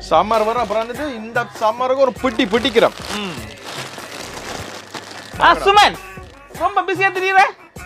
Summer வர அப்புறம் வந்துட்டு இந்த சம்மருக்கு ஒரு பிட்டி பிடிக்கிறோம் ஆ சுமன் ரொம்ப பிஸியா தெரியற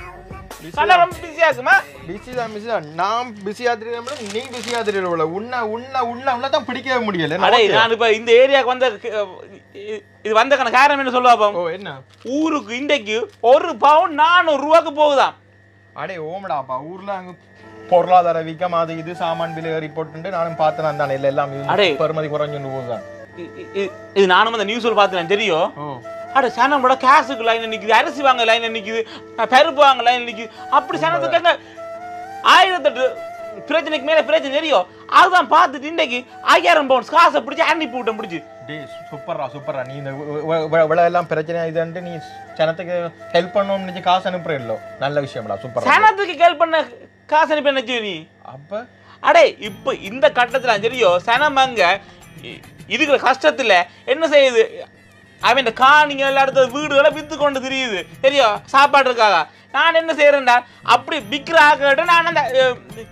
கடை ரொம்ப பிஸியா இருக்குமா பிஸி தான் பிஸி தான் நான் பிஸியா தெரியும் நீ பிஸியா தெரியல உன்ன உன்ன உன்ன உன்ன தான் பிடிக்கவே முடியல அடே நான் இப்ப இந்த ஏரியாக்கு வந்த அஹ், இ- இது வந்தக்கான காரணம் என்ன சொல்லுவா ஓ என்ன ஊருக்கு இன்றைக்கு ஒரு பவுன் நானூறு ரூபாய்க்கு போகுதாம் அடே ஓமடாப்பா ஊர்ல அங்க பொருளாதார வீக்கம் அது இது சாமான் விலை ஏறி போட்டு நானும் பார்த்தேன் அந்த இல்லை எல்லாம் அடே. பெருமதி குறைஞ்சு போகுதான் இ- இ- இ- இது நானும் அந்த நியூஸ்ல பார்த்தேன் தெரியும் ஓ அட சனமோட கேஸுக்கு லைன் நிக்குது அரிசி வாங்க லைன் நிக்குது அஹ், பருப்பு வாங்க லைன் நிக்குது அப்படி சனத்துக்கு ஆயிரத்தெட்டு பிரச்சனைக்கு மேல பிரச்சனை தெரியும் அதுதான் பார்த்துட்டு இன்னைக்கு ஐயாயிரம் பவுன்ஸ் காசை பிடிச்சி அனுப்பி விட்டேன் பிடிச்சி டேய் சூப்பர்ரா சூப்பர்ரா நீ இந்த இவ்வளோ எல்லாம் பிரச்சனை இதுன்ட்டு நீ ஜனத்துக்கு ஹெல்ப் பண்ணணும்னு நினைச்சு காசு அனுப்புறீங்களோ நல்ல விஷயம்டா சூப்பர் சனத்துக்கு கேள் பண்ண காசு அனுப்பி என்ன நீ அப்ப அடே இப்போ இந்த கட்டத்துல தெரியும் சனமங்க இ- இருக்கிற கஷ்டத்துல என்ன செய்யுது அவன் இந்த காணிங்க எல்லாம் அடுத்த வீடுகளை வித்து கொண்டு தெரியுது தெரியும் சாப்பாட்டுக்காக நான் என்ன செய்யறேன்டா அப்படி விற்கிற ஆக்கிட்ட நான் அந்த அஹ்,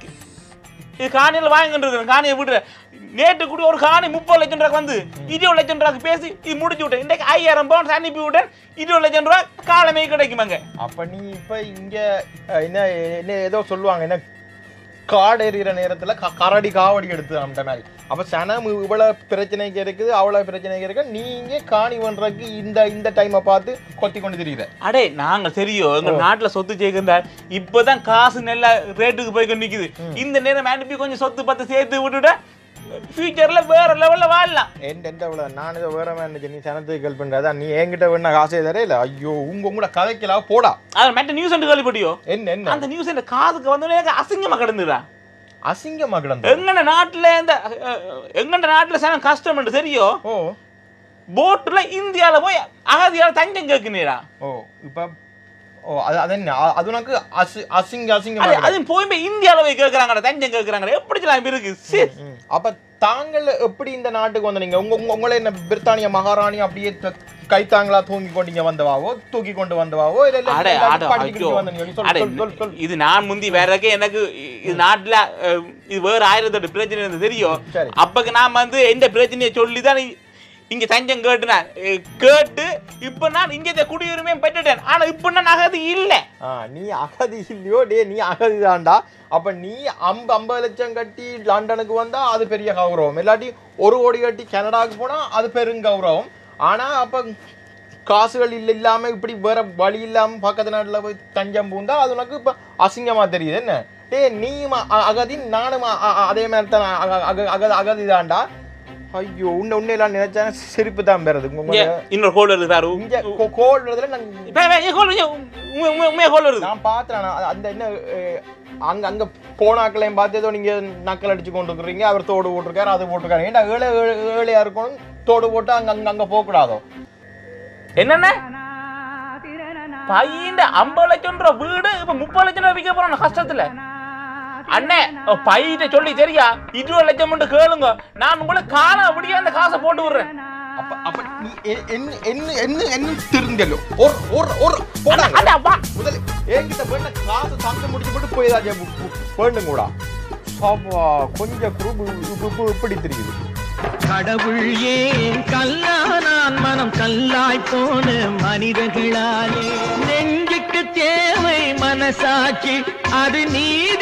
இது காணியில் வாங்கிட்டு இருக்கேன் காணியை விடுறேன் நேற்று கூட ஒரு காணி முப்பது லட்சம் ரூபாய்க்கு வந்து இருபது லட்சம் ரூபாய்க்கு பேசி இது முடிச்சு விட்டேன் இன்றைக்கு ஐயாயிரம் பவுன்ஸ் அனுப்பி விட்டேன் இருபது லட்சம் ரூபாய் காலமே கிடைக்குமாங்க அப்ப நீ இப்ப இங்க அஹ், என்ன என்ன ஏதோ சொல்லுவாங்க என்ன காடு எறிகிற நேரத்துல க- கரடி காவடி எடுத்து அந்த மாதிரி அப்ப சனம் இவ்வளவு பிரச்சனைக்கு இருக்குது அவ்வளவு பிரச்சனைக்கு இருக்கு நீங்க காணி பண்றதுக்கு இந்த இந்த டைமை பார்த்து கொத்தி கொண்டு தெரியுத அடே நாங்க தெரியும் எங்க நாட்டுல சொத்து சேர்க்கின்றார் இப்பதான் காசு நல்ல ரேட்டுக்கு போய் நிக்குது இந்த நேரம் அனுப்பி கொஞ்சம் சொத்து பத்து சேர்த்து விட்டுட்டா ஃபியூச்சர்ல வேற லெவல்ல வாழலாம் எந்த எந்த அவ்வளவு நான் ஏதோ வேற மாதிரி நினைச்சேன். நீ சனத்துக்கு ஹெல்ப் பண்றதா நீ என்கிட்ட வேணா காசே தரே இல்ல ஐயோ உங்க உங்களோட கதைக்கலாம் போடா அது மெட்ட நியூஸ் என்று கேள்விப்பட்டியோ என்ன என்ன அந்த நியூஸ் என் காதுக்கு வந்தோடனே எனக்கு அசிங்கமா கிடந்துடா அசிங்கமா கிடந்த எங்கட நாட்டுல இந்த அஹ், எங்கட நாட்டுல சன கஷ்டம் தெரியும் ஓ போட்டுல இந்தியால போய் அகதியால தஞ்சம் கேட்கினீரா ஓ இப்ப ஓ அது அது என்ன அ- அது உனக்கு அசி அசிங்க அசிங்கமா அது கிடக்கு. அது போய் போய் இந்தியால போய் கேட்கறாங்கடா தஞ்சம் கேட்கறாங்கடா எப்படி எல்லாம் இருக்கு சீ. ம். அப்ப தாங்கள் எப்படி இந்த நாட்டுக்கு வந்தீங்க உங்க உங்க- உங்களை என்ன பிரித்தானிய மகாராணி அப்படியே த- கைத்தாங்களா தூக்கி கொண்டு இங்க வந்தவாவோ தூக்கி கொண்டு வந்தவாவோ இல்ல இல்ல அடே, இல்ல, அட, படிச்சுக்கிட்டு ஐயோ. வந்தீங்க? சொல், அடே, சொல், சொல், சொல். இது நான் முந்தி வேறக்கே எனக்கு இது நாட்டுல அஹ், இது வேற ஆயிரத்தெட்டு பிரச்சனை இருந்தது தெரியும் சரி. அப்பக்கு நான் வந்து எந்த பிரச்சனையை சொல்லி தான் இங்க தஞ்சம் கேட்டுனேன் அஹ், கேட்டு இப்ப நான் இங்க இந்த குடியுரிமையை பெற்றுட்டேன் ஆனா இப்ப நான் அகதி இல்ல ஆ, நீ அகதி இல்லையோ டே நீ அகதி தான்டா அப்ப நீ அம்ப ஐம்பது லட்சம் கட்டி லண்டனுக்கு வந்தா அது பெரிய கௌரவம் இல்லாட்டி ஒரு கோடி கட்டி கனடாவுக்கு போனா அது பெருங்கௌரவம் ஆனா அப்ப காசுகள் இல்ல இல்லாம இப்படி வேற வழி இல்லாம பக்கத்து நாட்டுல போய் தஞ்சம் பூந்தா அது உனக்கு இப்ப அசிங்கமா தெரியுது என்ன டேய் நீ அகதி நானும் அ- அ- அதே மாதிரி தான் அக- அக- அக- அகதி தான்டா ஐயோ உன்னை உன்னையெல்லாம் நினைச்சா சிரிப்பு தான் பெறுது இங்க உங்க இன்னொரு கோல் வருது பாரு இங்க கோ- கோல் விடுறதுல நான் இப்ப இப்ப கோல் வருது உண்மை- உண்மை- உண்மையா கோல் வருது நான் பார்த்தேன் நான் அந்த என்ன அஹ், அங்க அங்க போனாக்களையும் பார்த்து ஏதோ நீங்க நக்கல் அடிச்சு கொண்டு இருக்கிறீங்க அவர் தோடு போட்டிருக்காரு அது போட்டிருக்காரு ஏன்டா ஏழை ஏழை- ஏழையா இருக்கணும் தோடு போட்டு அங்க அங்க அங்க போக கூடாதோ என்னென்ன பையன் ஐம்பது லட்சம் ரூபா வீடு இப்ப முப்பது லட்சம் ரூபா விற்க போறான் கஷ்டத்துல அண்ணே பையிட்ட சொல்லி சரியா இருபது லட்சம் மட்டும் கேளுங்க நான் உங்களுக்கு காண அப்படியே அந்த காசை போட்டு விடுறேன் அப்ப அப்ப நீ எ- என்ன என்ன என்ன என்ன திருந்தല്ലോ ஒரு ஒரு ஒரு போடாங்க அண்ணா, வா. முதல்ல என்கிட்ட வேண்ட காசு தந்து முடிச்சு போட்டு போய் ஏதாச்சும் வேண்டும் கூட சபா கொஞ்சம் குரூப் இப்படி தெரியுது கடவுள் ஏன் கல்லானான் மனம் கல்லாய் போன மனிதர்களாலே நெஞ்சுக்கு தேவை மனசாட்சி அது நீ